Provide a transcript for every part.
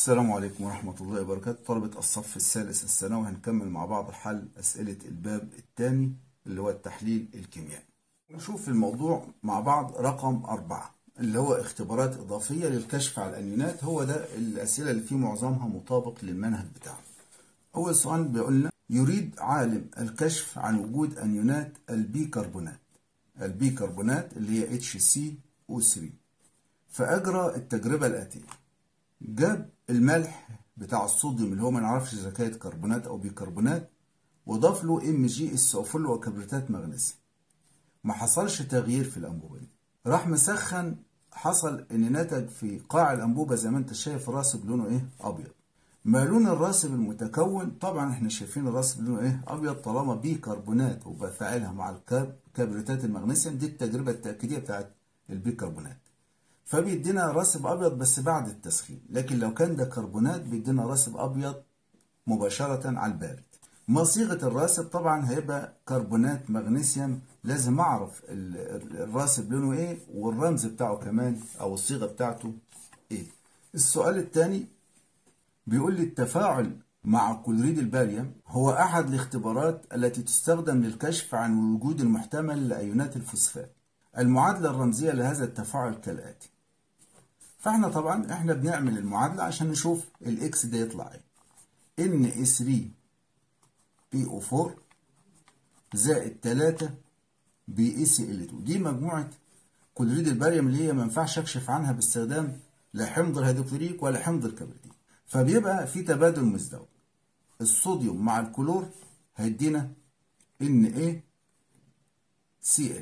السلام عليكم ورحمة الله وبركاته طلبة الصف الثالث الثانوي هنكمل مع بعض حل أسئلة الباب الثاني اللي هو التحليل الكيميائي نشوف الموضوع مع بعض رقم أربعة اللي هو اختبارات إضافية للكشف على الأنيونات هو ده الأسئلة اللي فيه معظمها مطابق للمنهج بتاعنا أول سؤال بيقول لنا يريد عالم الكشف عن وجود أنيونات البيكربونات البيكربونات اللي هي HCO3 فأجرى التجربة الآتية جاب الملح بتاع الصوديوم اللي هو ما نعرفش اذا كانت كربونات او بيكربونات وضاف له ام جي اس اوفل وكبريتات مغنيسيوم ما حصلش تغيير في الانبوبه دي راح مسخن حصل ان نتج في قاع الانبوبه زي ما انت شايف الراسب لونه ايه ابيض ما لون الراسب المتكون طبعا احنا شايفين الراسب لونه ايه ابيض طالما بيكربونات وبفاعلها مع الكاب كبريتات المغنيسيوم دي التجربه التاكيديه بتاعت البيكربونات فبيدينا راسب ابيض بس بعد التسخين لكن لو كان ده كربونات بيدينا راسب ابيض مباشره على البارد ما صيغه الراسب طبعا هيبقى كربونات مغنيسيوم لازم اعرف الراسب لونه ايه والرمز بتاعه كمان او الصيغه بتاعته ايه السؤال الثاني بيقول لي التفاعل مع كلوريد الباريوم هو احد الاختبارات التي تستخدم للكشف عن الوجود المحتمل لايونات الفوسفات المعادله الرمزيه لهذا التفاعل كالاتي فاحنا طبعا احنا بنعمل المعادلة عشان نشوف الاكس ده يطلع ايه ان اس 3 بي او 4 زائد 3 بي اي سي ال 2 دي مجموعة كلوريد الباريوم اللي هي ما ينفعش اكشف عنها باستخدام لا حمض الهيدروكلوريك ولا حمض الكبريتيك فبيبقى في تبادل مزدوج الصوديوم مع الكلور هيدينا ان ايه سي ال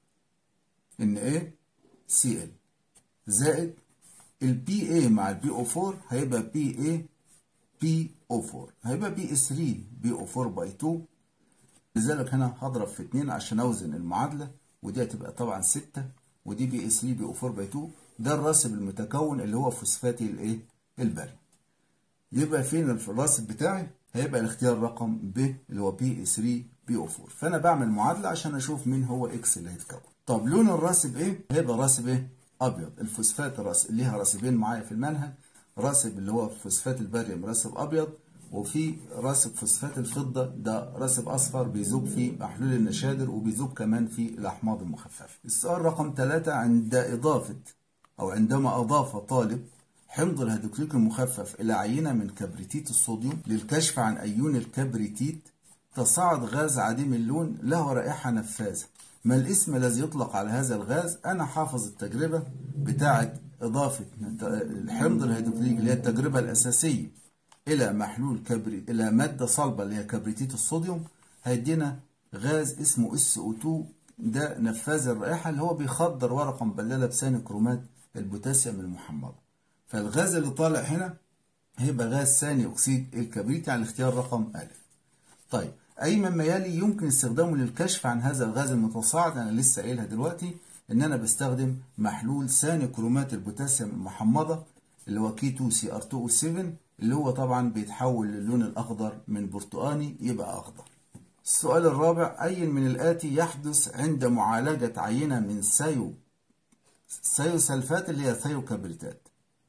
ان ايه سي ال زائد البي اي مع البي او 4 هيبقى بي اي بي او 4 هيبقى بي اس 3 بي او 4 باي 2 لذلك هنا هضرب في 2 عشان اوزن المعادله ودي هتبقى طبعا 6 ودي بي اس 3 بي او 4 باي 2 ده الراسب المتكون اللي هو فوسفاتي الايه البري يبقى فين الراسب بتاعي هيبقى الاختيار رقم ب اللي هو بي اس 3 بي او 4 فانا بعمل معادله عشان اشوف مين هو اكس اللي هيتكون طب لون الراسب ايه هيبقى راسب ايه ابيض الفوسفات راس ليها راسبين معايا في المنهج راسب اللي هو فوسفات الباريوم راسب ابيض وفي راسب فوسفات الفضه ده راسب اصفر بيذوب في محلول النشادر وبيذوب كمان في الاحماض المخففه السؤال رقم ثلاثة عند اضافه او عندما اضاف طالب حمض الهيدروكليك المخفف الى عينه من كبريتيت الصوديوم للكشف عن ايون الكبريتيت تصاعد غاز عديم اللون له رائحه نفاذه ما الاسم الذي يطلق على هذا الغاز أنا حافظ التجربة بتاعة إضافة الحمض الهيدروكليك اللي هي التجربة الأساسية إلى محلول كبريت إلى مادة صلبة اللي هي كبريتيت الصوديوم هيدينا غاز اسمه SO2 ده نفاذ الرائحة اللي هو بيخدر ورقة مبللة بثاني كرومات البوتاسيوم المحمضة فالغاز اللي طالع هنا هيبقى غاز ثاني أكسيد الكبريت يعني الاختيار رقم أ طيب أي مما يلي يمكن استخدامه للكشف عن هذا الغاز المتصاعد أنا لسه قايلها دلوقتي إن أنا بستخدم محلول ثاني كرومات البوتاسيوم المحمضة اللي هو كي 2 سي ار 2 او 7 اللي هو طبعا بيتحول للون الأخضر من برتقاني يبقى أخضر. السؤال الرابع أي من الآتي يحدث عند معالجة عينة من سيو سيو سلفات اللي هي ثيو كبريتات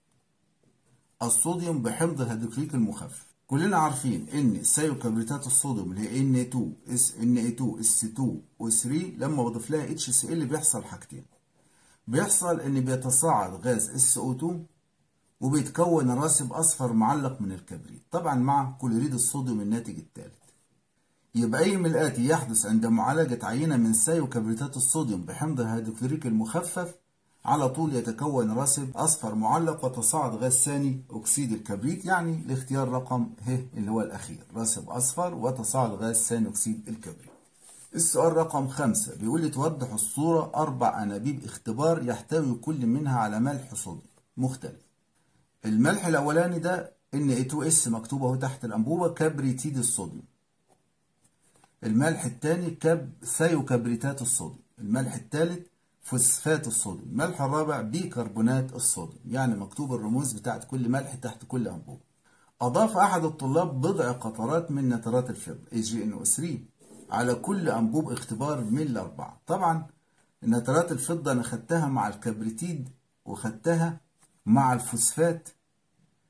الصوديوم بحمض الهيدروكليك المخفف كلنا عارفين ان سيوكبريتات الصوديوم اللي هي Na2 اس Na2 S2 O3 لما بضيف لها HCl بيحصل حاجتين بيحصل ان بيتصاعد غاز SO2 وبيتكون راسب اصفر معلق من الكبريت طبعا مع كلوريد الصوديوم الناتج الثالث يبقى اي من الاتي يحدث عند معالجه عينه من سيوكبريتات الصوديوم بحمض الهيدروكلوريك المخفف على طول يتكون راسب أصفر معلق وتصاعد غاز ثاني أكسيد الكبريت يعني الاختيار رقم ه اللي هو الأخير راسب أصفر وتصاعد غاز ثاني أكسيد الكبريت السؤال رقم خمسة بيقول لي توضح الصورة أربع أنابيب اختبار يحتوي كل منها على ملح صوديوم مختلف الملح الأولاني ده Na2S مكتوب اهو تحت الأنبوبة كبريتيد الصوديوم الملح الثاني كب ثيوكبريتات الصوديوم الملح الثالث فوسفات الصوديوم الملح الرابع بيكربونات الصوديوم يعني مكتوب الرموز بتاعت كل ملح تحت كل أنبوبة أضاف أحد الطلاب بضع قطرات من نترات الفضة AgNO3 على كل أنبوب اختبار من الأربعة طبعا نترات الفضة أنا خدتها مع الكبريتيد وخدتها مع الفوسفات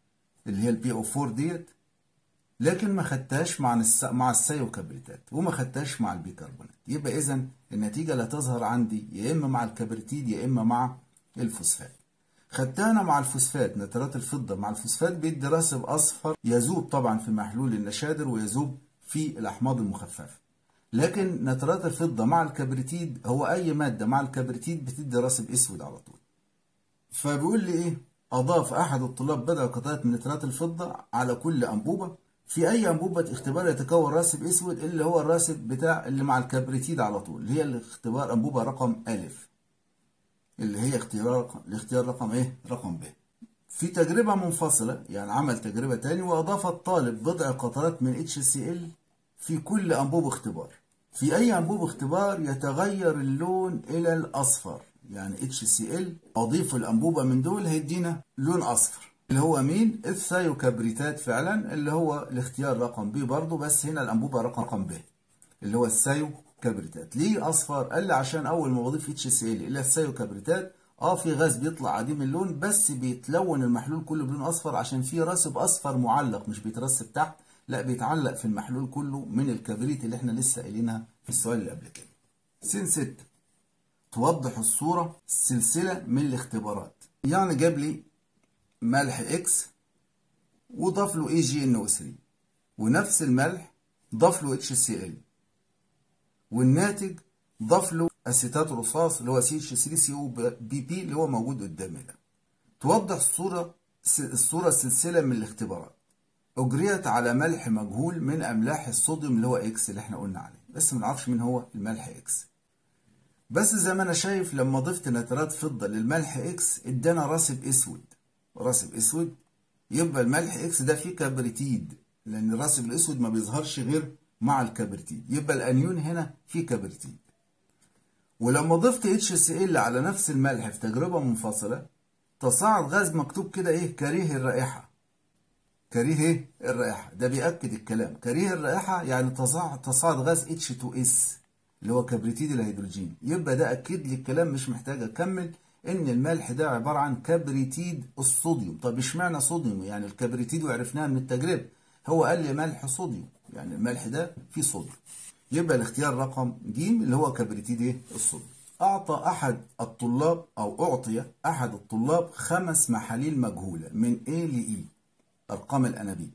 اللي هي البي او 4 ديت لكن ما خدتهاش مع الس... مع السيوكبريتات وما خدتهاش مع البيكربونات يبقى اذا النتيجه لا تظهر عندي يا اما مع الكبريتيد يا اما مع الفوسفات خدتها انا مع الفوسفات نترات الفضه مع الفوسفات بيدي راسب اصفر يذوب طبعا في محلول النشادر ويذوب في الاحماض المخففه لكن نترات الفضه مع الكبريتيد هو اي ماده مع الكبريتيد بتدي راسب اسود على طول فبيقول لي ايه اضاف احد الطلاب بضع قطعات من نترات الفضه على كل انبوبه في اي انبوبه اختبار يتكون راسب اسود اللي هو الراسب بتاع اللي مع الكبريتيد على طول اللي هي الاختبار انبوبه رقم الف اللي هي اختيار الاختيار رقم ايه رقم ب في تجربه منفصله يعني عمل تجربه تاني واضاف الطالب بضع قطرات من HCl في كل انبوب اختبار في اي انبوب اختبار يتغير اللون الى الاصفر يعني HCl اضيف الانبوبه من دول هيدينا لون اصفر اللي هو مين الثايوكبريتات فعلا اللي هو الاختيار رقم ب برضه بس هنا الانبوبه رقم رقم ب اللي هو الثايوكبريتات ليه اصفر قال لي عشان اول ما بضيف اتش سي ال الى الثايوكبريتات اه في غاز بيطلع عديم اللون بس بيتلون المحلول كله بلون اصفر عشان في راسب اصفر معلق مش بيترسب تحت لا بيتعلق في المحلول كله من الكبريت اللي احنا لسه قايلينها في السؤال اللي قبل كده سين 6 توضح الصوره سلسله من الاختبارات يعني جاب لي ملح اكس وضاف له اي جي ان او 3 ونفس الملح ضاف له اتش سي ال والناتج ضاف له اسيتات رصاص اللي هو سي اتش 3 سي او بي بي اللي هو موجود قدامي ده توضح الصوره الصوره سلسله من الاختبارات اجريت على ملح مجهول من املاح الصوديوم اللي هو اكس اللي احنا قلنا عليه بس ما نعرفش مين هو الملح اكس بس زي ما انا شايف لما ضفت نترات فضه للملح اكس ادانا راسب اسود راسب اسود يبقى الملح اكس ده فيه كبريتيد لان الراسب الاسود ما بيظهرش غير مع الكبريتيد يبقى الانيون هنا فيه كبريتيد ولما ضفت اتش سي ال على نفس الملح في تجربه منفصله تصاعد غاز مكتوب كده ايه كريه الرائحه كريه ايه الرائحه ده بياكد الكلام كريه الرائحه يعني تصاعد تصاعد غاز اتش 2 اس اللي هو كبريتيد الهيدروجين يبقى ده اكد لي الكلام مش محتاج اكمل ان الملح ده عباره عن كبريتيد الصوديوم طب اشمعنى صوديوم يعني الكبريتيد وعرفناها من التجربه هو قال لي ملح صوديوم يعني الملح ده فيه صوديوم يبقى الاختيار رقم ج اللي هو كبريتيد ايه الصوديوم اعطى احد الطلاب او اعطي احد الطلاب خمس محاليل مجهوله من A ل E ارقام الانابيب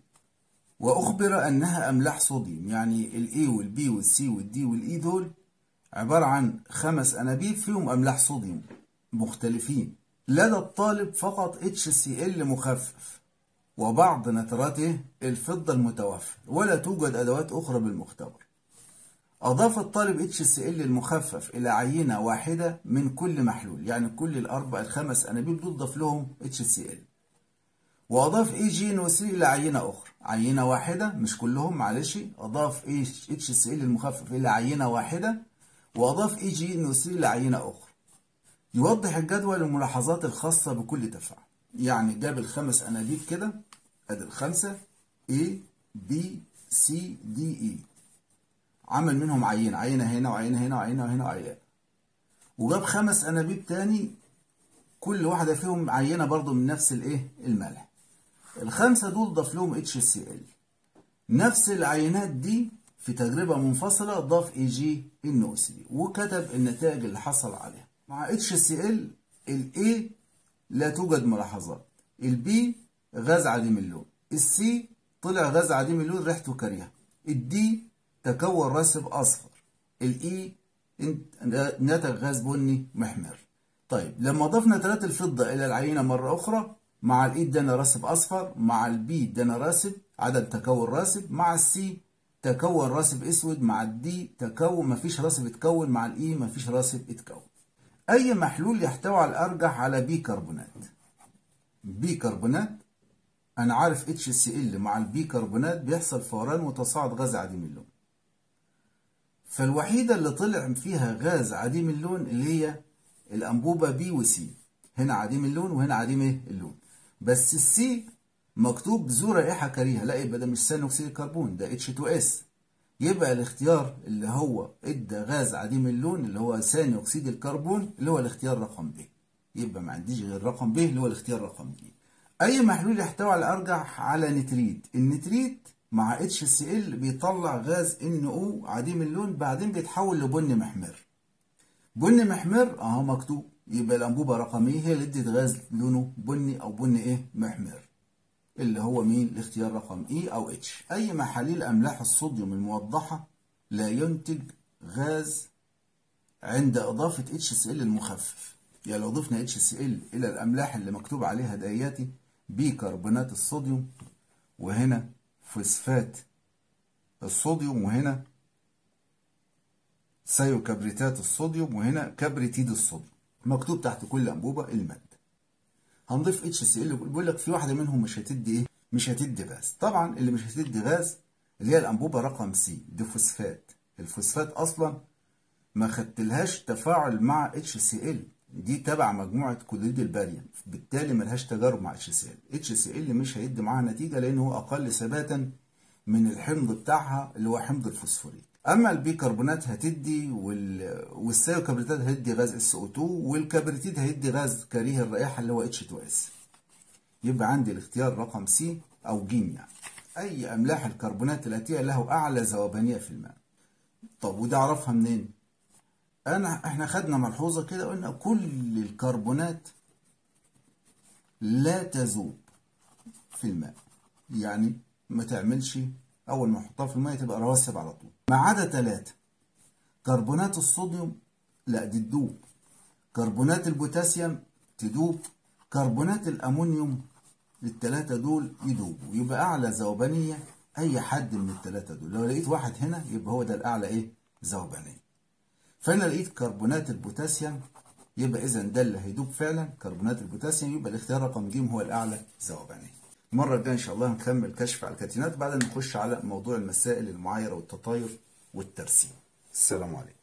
واخبر انها املاح صوديوم يعني الاي والبي والسي والدي والاي دول عباره عن خمس انابيب فيهم املاح صوديوم مختلفين لدى الطالب فقط HCl مخفف وبعض نتراته الفضة المتوفر ولا توجد أدوات أخرى بالمختبر أضاف الطالب HCl المخفف إلى عينة واحدة من كل محلول يعني كل الأربع الخمس أنابيب دول ضاف لهم HCl وأضاف AgNO3 إلى عينة أخرى عينة واحدة مش كلهم معلش أضاف HCl المخفف إلى عينة واحدة وأضاف AgNO3 إلى عينة أخرى يوضح الجدول الملاحظات الخاصة بكل تفاعل يعني جاب الخمس أنابيب كده أدي الخمسة A B C D E عمل منهم عينة عينة هنا وعينة هنا وعينة هنا وعينة وجاب خمس أنابيب تاني كل واحدة فيهم عينة برضو من نفس الإيه الملح الخمسة دول ضاف لهم HCl نفس العينات دي في تجربة منفصلة ضاف اي جي NO3 وكتب النتائج اللي حصل عليها مع HCl ال A لا توجد ملاحظات ال B غاز عديم اللون ال C طلع غاز عديم اللون ريحته كريهة ال D تكون راسب أصفر ال E نتج غاز بني محمر طيب لما ضفنا نترات الفضة إلى العينة مرة أخرى مع الإي ادانا راسب أصفر مع البي ادانا راسب عدد تكون راسب مع السي تكون راسب اسود مع الدي تكون مفيش راسب اتكون مع الاي مفيش راسب اتكون اي محلول يحتوي على الارجح على بيكربونات بيكربونات انا عارف اتش سي ال مع البيكربونات بيحصل فوران وتصاعد غاز عديم اللون فالوحيده اللي طلع فيها غاز عديم اللون اللي هي الانبوبه بي وسي هنا عديم اللون وهنا عديم ايه اللون بس السي مكتوب ذو رائحه كريهه لا يبقى ده مش ثاني اكسيد الكربون ده اتش 2 اس يبقى الاختيار اللي هو ادى غاز عديم اللون اللي هو ثاني اكسيد الكربون اللي هو الاختيار رقم ب يبقى ما عنديش غير رقم ب اللي هو الاختيار رقم ب اي محلول يحتوي على ارجح على نتريت النتريت مع اتش سي ال بيطلع غاز ان او عديم اللون بعدين بيتحول لبني محمر بني محمر اهو مكتوب يبقى الانبوبه رقميه هي اللي ادت غاز لونه بني او بني ايه محمر اللي هو مين الاختيار رقم اي او اتش اي محاليل املاح الصوديوم الموضحه لا ينتج غاز عند اضافه اتش سي ال المخفف يعني لو ضفنا اتش سي ال الى الاملاح اللي مكتوب عليها دياتي بيكربونات الصوديوم وهنا فوسفات الصوديوم وهنا سيوكبريتات الصوديوم وهنا كبريتيد الصوديوم مكتوب تحت كل انبوبه الماده هنضيف اتش سي ال بيقول لك في واحده منهم مش هتدي ايه مش هتدي غاز طبعا اللي مش هتدي غاز اللي هي الانبوبه رقم سي دي فوسفات الفوسفات اصلا ما خدتلهاش تفاعل مع اتش سي ال دي تبع مجموعه كلوريد الباريوم بالتالي ملهاش تجارب مع اتش سي ال اتش سي ال مش هيدي معاها نتيجه لانه هو اقل ثباتا من الحمض بتاعها اللي هو حمض الفوسفوريك اما البيكربونات هتدي وال... والسيوكبريتات هيدي غاز اس او 2 والكبريتيد هيدي غاز كريه الرائحه اللي هو اتش 2 اس يبقى عندي الاختيار رقم سي او ج يعني اي املاح الكربونات الاتيه له اعلى ذوبانيه في الماء طب وده اعرفها منين انا احنا خدنا ملحوظه كده قلنا كل الكربونات لا تذوب في الماء يعني ما تعملش اول ما احطها في الماء تبقى رواسب على طول ما عدا ثلاثة كربونات الصوديوم لا دي تدوب كربونات البوتاسيوم تدوب كربونات الامونيوم الثلاثة دول يدوبوا يبقى اعلى ذوبانية اي حد من الثلاثة دول لو لقيت واحد هنا يبقى هو ده الاعلى ايه ذوبانية فانا لقيت كربونات البوتاسيوم يبقى اذا ده اللي هيدوب فعلا كربونات البوتاسيوم يبقى الاختيار رقم ج هو الاعلى ذوبانية المرة الجاية إن شاء الله هنكمل كشف على الكاتينات بعد نخش على موضوع المسائل المعايرة والتطاير والترسيم السلام عليكم